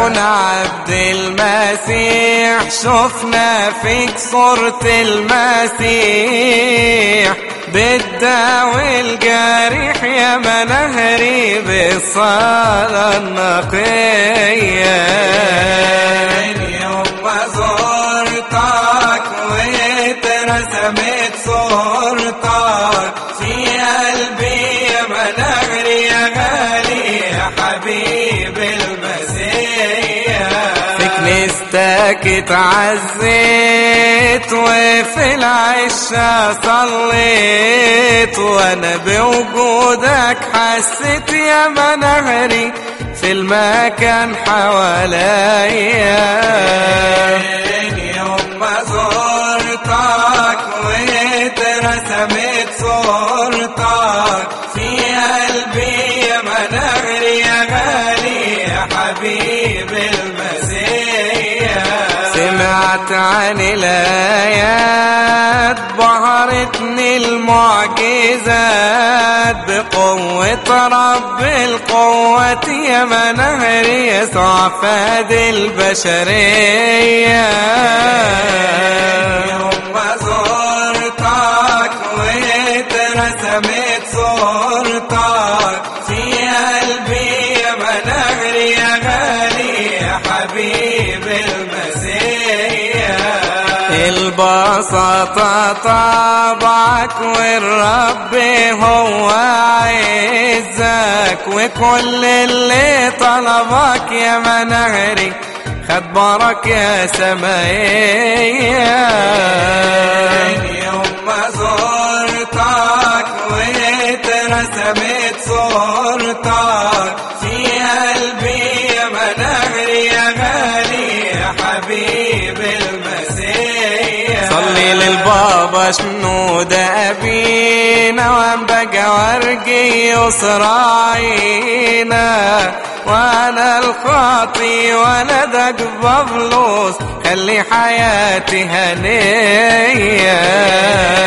ابونا عبد المسيح شفنا فيك صورة المسيح بالداوي الجريح يا منهري بالصلاة النقية يوم ما زرتك واترسمت صورتك في قلبي يا منهري يا غالي يا حبيب المسيح في كنيستك اتعزيت وفي العشاء صليت وانا بوجودك حسيت يا منهري في المكان حواليا يوم ما زرتك واترسمت صورتك في قلبي يا منهري يا غالي يا حبيب المسيح سمعت عن الآيات بهرتني المعجزات بقوة رب القوة يا منهري يسوع فاد البشرية يوم ما زرتك واترسمت صورتك في قلبي يا منهري يا غالي يا حبيب المسيح البساطة طبعك والرب هو عزك وكل اللي طلبك يا منهري خد بركة يا سمايا يوم ما زرتك واترسمت صورتك في قلبي يا منهري يا غالي يا حبيب المسيح صلي للبابا شنو ده أبينا وان بقى ورقي يصراعينا وانا الخاطي ولدك بفلوس خلي حياتي هنيه